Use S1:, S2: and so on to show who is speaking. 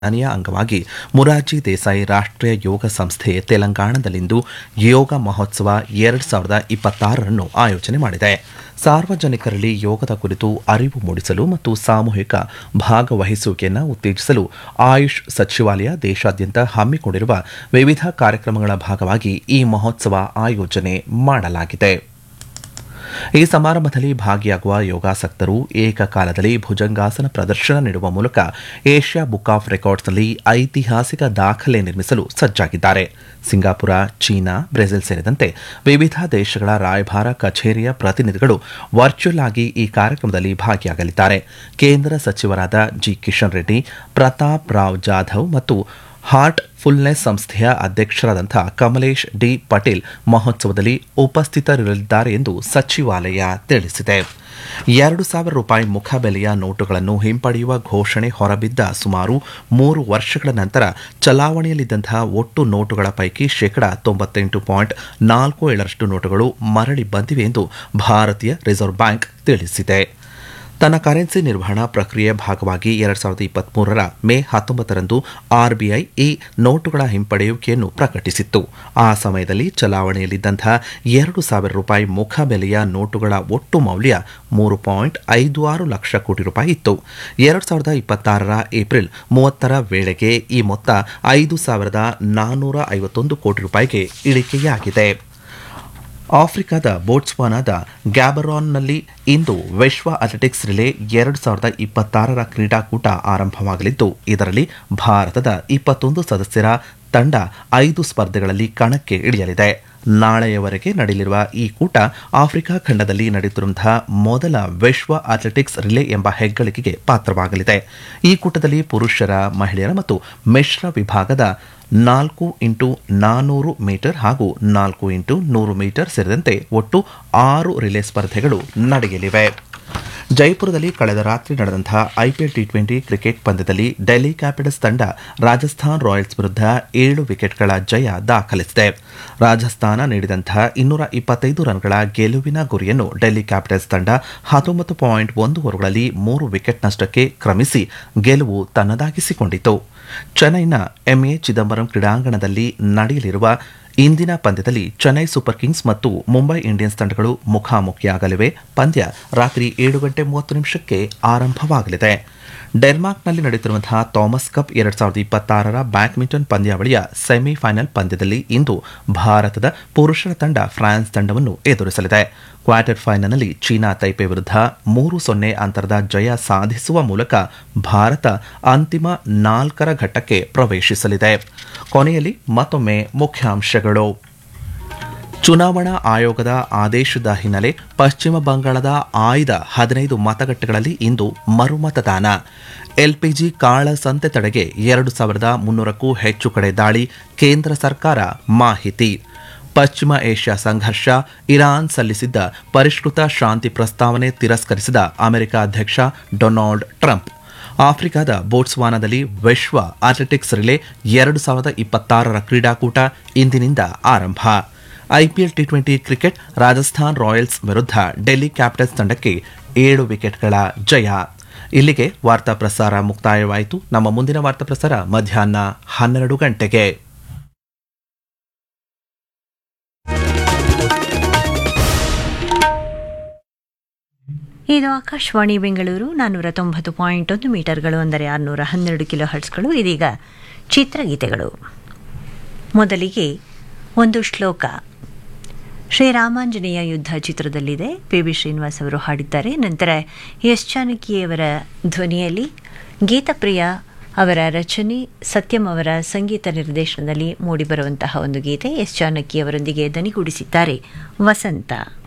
S1: ಅನಿಯ ಅಂಗವಾಗಿ ಮುರಾರ್ಜಿ ದೇಸಾಯಿ ರಾಷ್ಟ್ರೀಯ ಯೋಗ ಸಂಸ್ಥೆ ತೆಲಂಗಾಣದಲ್ಲಿಂದು ಯೋಗ ಮಹೋತ್ಸವ ಎರಡು ಸಾವಿರದ ಇಪ್ಪತ್ತಾರರನ್ನು ಆಯೋಜನೆ ಮಾಡಿದೆ ಸಾರ್ವಜನಿಕರಲ್ಲಿ ಯೋಗದ ಕುರಿತು ಅರಿವು ಮೂಡಿಸಲು ಮತ್ತು ಸಾಮೂಹಿಕ ಭಾಗವಹಿಸುವಿಕೆಯನ್ನು ಉತ್ತೇಜಿಸಲು ಆಯುಷ್ ಸಚಿವಾಲಯ ದೇಶಾದ್ಯಂತ ಹಮ್ಮಿಕೊಂಡಿರುವ ವಿವಿಧ ಕಾರ್ಯಕ್ರಮಗಳ ಭಾಗವಾಗಿ ಈ ಮಹೋತ್ಸವ ಆಯೋಜನೆ ಮಾಡಲಾಗಿದೆ ಈ ಸಮಾರಂಭದಲ್ಲಿ ಭಾಗಿಯಾಗುವ ಯೋಗಾಸಕ್ತರು ಏಕಕಾಲದಲ್ಲಿ ಭುಜಂಗಾಸನ ಪ್ರದರ್ಶನ ನೀಡುವ ಮೂಲಕ ಏಷ್ಯಾ ಬುಕ್ ಆಫ್ ರೆಕಾರ್ಡ್ಸ್ನಲ್ಲಿ ಐತಿಹಾಸಿಕ ದಾಖಲೆ ನಿರ್ಮಿಸಲು ಸಜ್ಜಾಗಿದ್ದಾರೆ ಸಿಂಗಾಪುರ ಚೀನಾ ಬ್ರೆಜಿಲ್ ಸೇರಿದಂತೆ ವಿವಿಧ ದೇಶಗಳ ರಾಯಭಾರ ಕಚೇರಿಯ ಪ್ರತಿನಿಧಿಗಳು ವರ್ಚುವಲ್ ಆಗಿ ಈ ಕಾರ್ಯಕ್ರಮದಲ್ಲಿ ಭಾಗಿಯಾಗಲಿದ್ದಾರೆ ಕೇಂದ್ರ ಸಚಿವರಾದ ಜಿ ಕಿಶನ್ ರೆಡ್ಡಿ ಪ್ರತಾಪ್ ರಾವ್ ಜಾಧವ್ ಮತ್ತು ಹಾರ್ಟ್ ಫುಲ್ನೆಸ್ ಸಂಸ್ಥೆಯ ಅಧ್ಯಕ್ಷರಾದಂಥ ಕಮಲೇಶ್ ಡಿ ಪಟೇಲ್ ಮಹೋತ್ಸವದಲ್ಲಿ ಉಪಸ್ಥಿತರಿರಲಿದ್ದಾರೆ ಎಂದು ಸಚಿವಾಲಯ ತಿಳಿಸಿದೆ ಎರಡು ಸಾವಿರ ರೂಪಾಯಿ ಮುಖಬೆಲೆಯ ನೋಟುಗಳನ್ನು ಹಿಂಪಡೆಯುವ ಘೋಷಣೆ ಹೊರಬಿದ್ದ ಸುಮಾರು ಮೂರು ವರ್ಷಗಳ ನಂತರ ಚಲಾವಣೆಯಲ್ಲಿದ್ದಂತಹ ಒಟ್ಟು ನೋಟುಗಳ ಪೈಕಿ ಶೇಕಡ ತೊಂಬತ್ತೆಂಟು ಪಾಯಿಂಟ್ ನಾಲ್ಕು ಏಳರಷ್ಟು ನೋಟುಗಳು ಮರಳಿ ಬಂದಿವೆ ಎಂದು ಭಾರತೀಯ ರಿಸರ್ವ್ ಬ್ಯಾಂಕ್ ತಿಳಿಸಿದೆ ತನ್ನ ಕರೆನ್ಸಿ ನಿರ್ವಹಣಾ ಪ್ರಕ್ರಿಯೆ ಭಾಗವಾಗಿ ಎರಡ್ ಸಾವಿರದ ಇಪ್ಪತ್ಮೂರರ ಮೇ ಹತ್ತೊಂಬತ್ತರಂದು ಆರ್ಬಿಐ ಈ ನೋಟುಗಳ ಹಿಂಪಡೆಯುವಿಕೆಯನ್ನು ಪ್ರಕಟಿಸಿತ್ತು ಆ ಸಮಯದಲ್ಲಿ ಚಲಾವಣೆಯಲ್ಲಿದ್ದಂತಹ ಎರಡು ಸಾವಿರ ರೂಪಾಯಿ ಮುಖಬೆಲೆಯ ನೋಟುಗಳ ಒಟ್ಟು ಮೌಲ್ಯ ಮೂರು ಪಾಯಿಂಟ್ ಐದು ಆರು ಲಕ್ಷ ಕೋಟಿ ರೂಪಾಯಿ ಇತ್ತು ಎರಡ್ ಸಾವಿರದ ಇಪ್ಪತ್ತಾರರ ಏಪ್ರಿಲ್ ಮೂವತ್ತರ ವೇಳೆಗೆ ಈ ಮೊತ್ತ ಐದು ಸಾವಿರದ ನಾನ್ನೂರ ಐವತ್ತೊಂದು ಕೋಟಿ ರೂಪಾಯಿಗೆ ಇಳಿಕೆಯಾಗಿದೆ ಆಫ್ರಿಕಾದ ಬೋಟ್ಸ್ವಾನಾದ ಗ್ಯಾಬರಾನ್ನಲ್ಲಿ ಇಂದು ವಿಶ್ವ ಅಥ್ಲೆಟಿಕ್ಸ್ ರಿಲೇ ಎರಡು ಸಾವಿರದ ಇಪ್ಪತ್ತಾರರ ಕ್ರೀಡಾಕೂಟ ಆರಂಭವಾಗಲಿದ್ದು ಇದರಲ್ಲಿ ಭಾರತದ ಇಪ್ಪತ್ತೊಂದು ಸದಸ್ಯರ ತಂಡ ಐದು ಸ್ಪರ್ಧೆಗಳಲ್ಲಿ ಕಣಕ್ಕೆ ಇಳಿಯಲಿದೆ ನಾಳೆಯವರೆಗೆ ನಡೆಯಲಿರುವ ಈ ಕೂಟ ಆಫ್ರಿಕಾ ಖಂಡದಲ್ಲಿ ನಡೆಯುತ್ತಿರುವಂತಹ ಮೊದಲ ವಿಶ್ವ ಅಥ್ಲೆಟಿಕ್ಸ್ ರಿಲೇ ಎಂಬ ಹೆಗ್ಗಳಿಕೆಗೆ ಪಾತ್ರವಾಗಲಿದೆ ಈ ಕೂಟದಲ್ಲಿ ಪುರುಷರ ಮಹಿಳೆಯರ ಮತ್ತು ಮಿಶ್ರ ವಿಭಾಗದ ನಾಲ್ಕು ಇಂಟು ನಾನೂರು ಮೀಟರ್ ಹಾಗೂ ನಾಲ್ಕು ಇಂಟು ನೂರು ಮೀಟರ್ ಸೇರಿದಂತೆ ಒಟ್ಟು ಆರು ರಿಲೇ ಸ್ಪರ್ಧೆಗಳು ನಡೆಯಲಿವೆ ಜೈಪುರದಲ್ಲಿ ಕಳೆದ ರಾತ್ರಿ ನಡೆದಂತಹ ಐಪಿಎಲ್ ಟಿ ಟ್ವೆಂಟಿ ಕ್ರಿಕೆಟ್ ಪಂದ್ಯದಲ್ಲಿ ಡೆಲ್ಲಿ ಕ್ಯಾಪಿಟಲ್ಸ್ ತಂಡ ರಾಜಸ್ಥಾನ್ ರಾಯಲ್ಸ್ ವಿರುದ್ಧ ಏಳು ವಿಕೆಟ್ಗಳ ಜಯ ದಾಖಲಿಸಿದೆ ರಾಜಸ್ಥಾನ ನೀಡಿದಂತಹ ಇನ್ನೂರ ಇಪ್ಪತ್ತೈದು ರನ್ಗಳ ಗೆಲುವಿನ ಗುರಿಯನ್ನು ಡೆಲ್ಲಿ ಕ್ಯಾಪಿಟಲ್ಸ್ ತಂಡ ಹತ್ತೊಂಬತ್ತು ಪಾಯಿಂಟ್ ಒಂದು ಓವರ್ಗಳಲ್ಲಿ ಮೂರು ವಿಕೆಟ್ ನಷ್ಟಕ್ಕೆ ಕ್ರಮಿಸಿ ಗೆಲುವು ತನ್ನದಾಗಿಸಿಕೊಂಡಿತು ಚೆನ್ನೈನ ಎಂಎ ಚಿದಂಬರಂ ಕ್ರೀಡಾಂಗಣದಲ್ಲಿ ನಡೆಯಲಿರುವ ಇಂದಿನ ಪಂದ್ಯದಲ್ಲಿ ಚೆನ್ನೈ ಸೂಪರ್ ಕಿಂಗ್ಸ್ ಮತ್ತು ಮುಂಬೈ ಇಂಡಿಯನ್ಸ್ ತಂಡಗಳು ಮುಖಾಮುಖಿಯಾಗಲಿವೆ ಪಂದ್ಯ ರಾತ್ರಿ ಏಳು ಗಂಟೆ ಮೂವತ್ತು ನಿಮಿಷಕ್ಕೆ ಆರಂಭವಾಗಲಿದೆ ಡೆನ್ಮಾರ್ಕ್ನಲ್ಲಿ ನಡೆಯುತ್ತಿರುವಂತಹ ಥಾಮಸ್ ಕಪ್ ಎರಡ್ ಸಾವಿರದ ಇಪ್ಪತ್ತಾರರ ಬ್ಯಾಡ್ಮಿಂಟನ್ ಪಂದ್ಯಾವಳಿಯ ಸೆಮಿಫೈನಲ್ ಪಂದ್ಯದಲ್ಲಿ ಇಂದು ಭಾರತದ ಪುರುಷರ ತಂಡ ಫ್ರಾನ್ಸ್ ತಂಡವನ್ನು ಎದುರಿಸಲಿದೆ ಕ್ವಾರ್ಟರ್ ಫೈನಲ್ನಲ್ಲಿ ಚೀನಾ ತೈಪೆ ವಿರುದ್ಧ ಮೂರು ಸೊನ್ನೆ ಅಂತರದ ಜಯ ಸಾಧಿಸುವ ಮೂಲಕ ಭಾರತ ಅಂತಿಮ ನಾಲ್ಕರ ಘಟ್ಟಕ್ಕೆ ಪ್ರವೇಶಿಸಲಿದೆ ಕೊನೆಯಲ್ಲಿ ಮತ್ತೊಮ್ಮೆ ಮುಖ್ಯಾಂಶಗಳು ಚುನಾವಣಾ ಆಯೋಗದ ಆದೇಶದ ಹಿನ್ನೆಲೆ ಪಶ್ಚಿಮ ಬಂಗಾಳದ ಆಯ್ದ ಹದಿನೈದು ಮತಗಟ್ಟೆಗಳಲ್ಲಿ ಇಂದು ಮರುಮತದಾನ ಎಲ್ಪಿಜಿ ಕಾಳಸಂತೆ ತಡೆಗೆ ಎರಡು ಸಾವಿರದ ಮುನ್ನೂರಕ್ಕೂ ಹೆಚ್ಚು ಕಡೆ ದಾಳಿ ಕೇಂದ್ರ ಸರ್ಕಾರ ಮಾಹಿತಿ ಪಶ್ಚಿಮ ಏಷ್ಯಾ ಸಂಘರ್ಷ ಇರಾನ್ ಸಲ್ಲಿಸಿದ್ದ ಪರಿಷ್ಕೃತ ಶಾಂತಿ ಪ್ರಸ್ತಾವನೆ ತಿರಸ್ಕರಿಸಿದ ಅಮೆರಿಕ ಅಧ್ಯಕ್ಷ ಡೊನಾಲ್ಡ್ ಟ್ರಂಪ್ ಆಫ್ರಿಕಾದ ಬೋಟ್ಸ್ವಾನಾದಲ್ಲಿ ವಿಶ್ವ ಅಥ್ಲೆಟಿಕ್ಸ್ ರಿಲೇ ಎರಡು ಸಾವಿರದ ಇಪ್ಪತ್ತಾರರ ಕ್ರೀಡಾಕೂಟ ಇಂದಿನಿಂದ ಆರಂಭ IPL T twenty cricket Rajasthan royals ವಿರುದ್ಧ ಡೆಲ್ಲಿ ಕ್ಯಾಪಿಟಲ್ಸ್ ತಂಡಕ್ಕೆ ಏಳು ವಿಕೆಟ್ಗಳ ಜಯ ಇಲ್ಲಿಗೆ ವಾರ್ತಾ ಪ್ರಸಾರ ಮುಕ್ತಾಯವಾಯಿತು ನಮ್ಮ ಮುಂದಿನ ವಾರ್ತಾ ಪ್ರಸಾರ ಮಧ್ಯಾಹ್ನ ಹನ್ನೆರಡು ಗಂಟೆಗೆ
S2: ಇದು ಆಕಾಶವಾಣಿ ಬೆಂಗಳೂರು ನಾನ್ನೂರ ತೊಂಬತ್ತು ಪಾಯಿಂಟ್ ಒಂದು ಮೀಟರ್ಗಳು ಅಂದರೆ ಆರುನೂರ ಹನ್ನೆರಡು ಕಿಲೋ ಹರ್ಟ್ಸ್ಗಳು ಇದೀಗ ಚಿತ್ರಗೀತೆಗಳು ಮೊದಲಿಗೆ ಒಂದು ಶ್ಲೋಕ ಶ್ರೀರಾಮಾಂಜನೇಯ ಯುದ್ಧ ಚಿತ್ರದಲ್ಲಿದೆ ಪಿ ಬಿ ಶ್ರೀನಿವಾಸ್ ಅವರು ಹಾಡಿದ್ದಾರೆ ನಂತರ ಎಸ್ ಜಾನಕಿಯವರ ಧ್ವನಿಯಲ್ಲಿ ಗೀತಪ್ರಿಯ ಅವರ ರಚನೆ ಸತ್ಯಂ ಅವರ ಸಂಗೀತ ನಿರ್ದೇಶನದಲ್ಲಿ ಮೂಡಿಬರುವಂತಹ ಒಂದು ಗೀತೆ ಎಸ್ ಜಾನಕಿಯವರೊಂದಿಗೆ ದನಿಗೂಡಿಸಿದ್ದಾರೆ ವಸಂತ